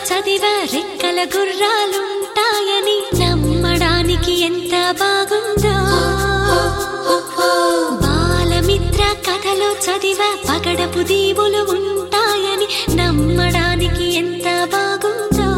చదివా రెక్కల గుర్రాలుంటాయని నమ్మడానికి ఎంత బాగుందో బాలమిత్ర కథలో చదివా పగడపు దీవులు ఉంటాయని నమ్మడానికి ఎంత బాగుందో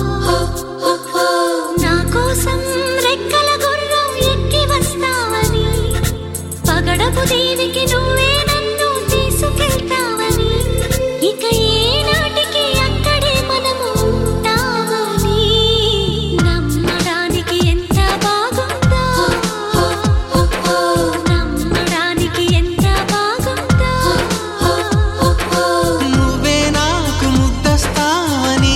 నా కోసం రెక్కల గుర్రం ఎక్కి వస్తావని పగడపు దేవికి నువ్వే నన్ను తీసుకెళ్తావని ఇక ఏనాటికి అక్కడే మనము ఉంటామని నమ్మడానికి ఎంత బాగుందో నమ్మడానికి ఎంత బాగుందో నువ్వే నాకు ముద్దస్తావని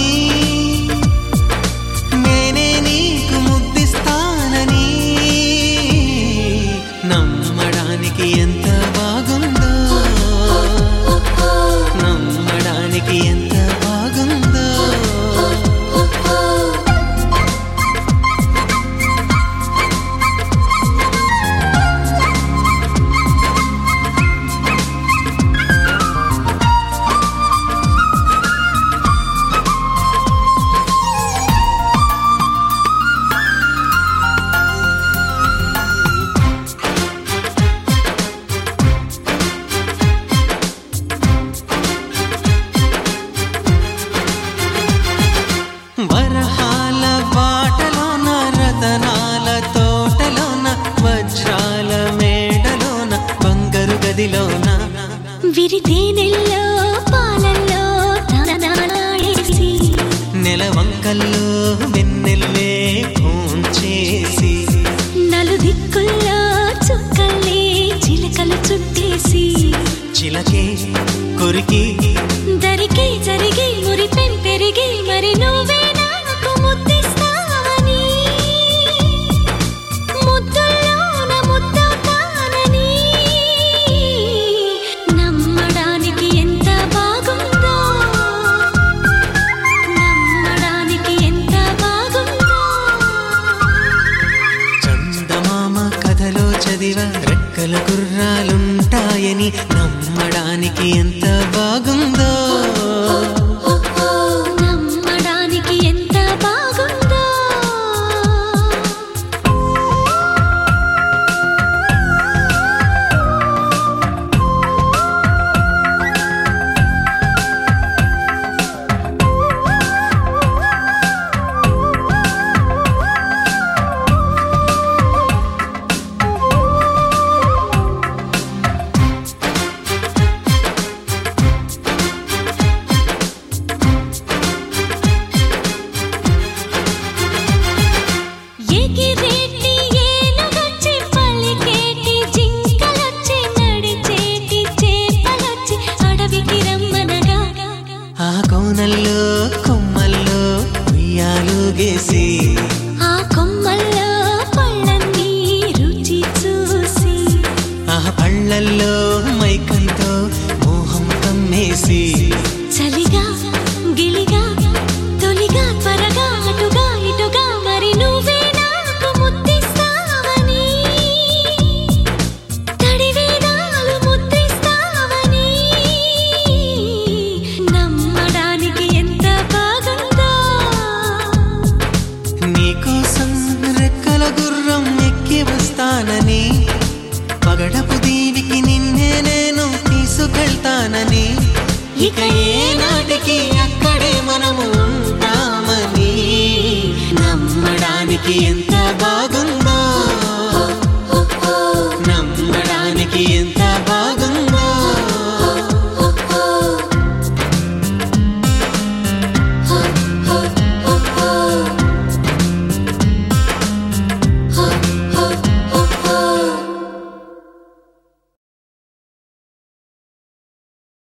నేనే నీకు ముద్దిస్తానని నమ్మడానికి ఎంత బాగుందో నమ్మడానికి ఎంత బాగుందో వరహాల బాటలోన రతనాల తోటలోన వజ్రాల మేడలోన బంగారు గదిలోన విరితేనెల్లో పాలల్లో తననాడేసి నెలవంకల్లో వెన్నెల్లే చేసి నలుదిక్కుల్లో చుక్కల్ని చిలకలు చుట్టేసి చిలకే కొరికి దరికి జరిగి మురిపెం పెరిగి మరి నువ్వే నాకు ముద్దిస్తావని ముద్దుల్లోన ముద్దవుతానని నమ్మడానికి ఎంత బాగుందో నమ్మడానికి ఎంత బాగుందో చందమామ కథలో చదివ రెక్కల గుర్రాలుంటాయని నమ్మడానికి ఎంత బాగుందో నమ్మడానికి ఎంత బాగుందో ఎగిరేటి ఏనుగొచ్చి పలికేటి జింకలొచ్చి నడిచేటి చేపలొచ్చి అడవికి రమ్మనగా ఆ కోనల్లో కొమ్మల్లో ఉయ్యాలుగేసి ఆ కొమ్మల్లో పళ్ళన్నీ రుచి చూసి ఆ పళ్ళల్లో మైకంతో మోహం కమ్మేసి చలిగా గిలిగా తొలిగా త్వరగా అటుగా ఇటుగా మరి నువ్వే నాకు ముద్దిస్తావని తడివేదాలు ముద్దిస్తావని నమ్మడానికి ఎంత బాగుందో నీకోసం రెక్కల గుర్రం ఎక్కి వస్తానని పగడపు దీవికి నిన్నే నేను తీసుకెళ్తానని ఇక ఏ నాటికి అక్కడే మనము ఉంటామని నమ్మడానికి ఎంత బాగా